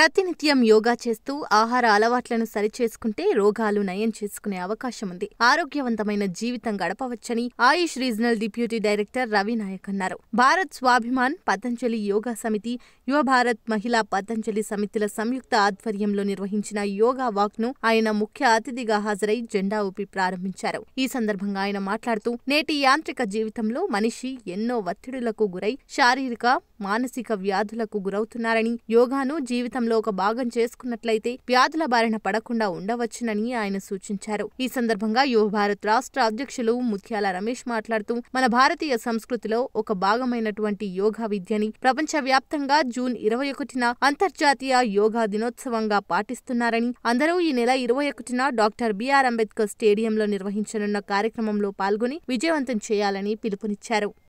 ప్రతినిత్యం యోగా చేస్తూ ఆహార అలవాట్లను సరిచేసుకుంటే రోగాలు నయం చేసుకునే అవకాశం ఉంది ఆరోగ్యవంతమైన జీవితం గడపవచ్చని Ayush regional deputy director Ravi Nayak అన్నారు భారత్ స్వాభిమాన్ పతంజలి యోగా సమితి యువ భారత్ మహిళా పతంజలి సమితిల సంయుక్త ఆధ్వర్యంలో నిర్వహించిన యోగా వాక్ ను ఆయన ముఖ్య అతిథిగా హాజరై జెండా ఊపి ప్రారంభించారు ఈ సందర్భంగా ఆయన మాట్లాడుతూ నేటి యాంత్రిక జీవితంలో మనిషి ఎన్నో ఒత్తిడులకు గురై శారీరక మానసిక వ్యాధులకు గురవుతున్నారని యోగాను జీవితంలో ఒక భాగం చేసుకున్నట్లయితే వ్యాధుల బారిన పడకుండా ఉండవచ్చునని ఆయన సూచించారు ఈ సందర్భంగా యువ భారత్ రాష్ట్ర అధ్యక్షులు ముత్యాల రమేష్ మాట్లాడుతూ మన భారతీయ సంస్కృతిలో ఒక భాగమైనటువంటి యోగా విద్యని ప్రపంచవ్యాప్తంగా జూన్ ఇరవై ఒకటిన అంతర్జాతీయ యోగా దినోత్సవంగా పాటిస్తున్నారని అందరూ ఈ నెల ఇరవై ఒకటిన డాక్టర్ బిఆర్ అంబేద్కర్ స్టేడియంలో నిర్వహించనున్న కార్యక్రమంలో పాల్గొని విజయవంతం చేయాలని పిలుపునిచ్చారు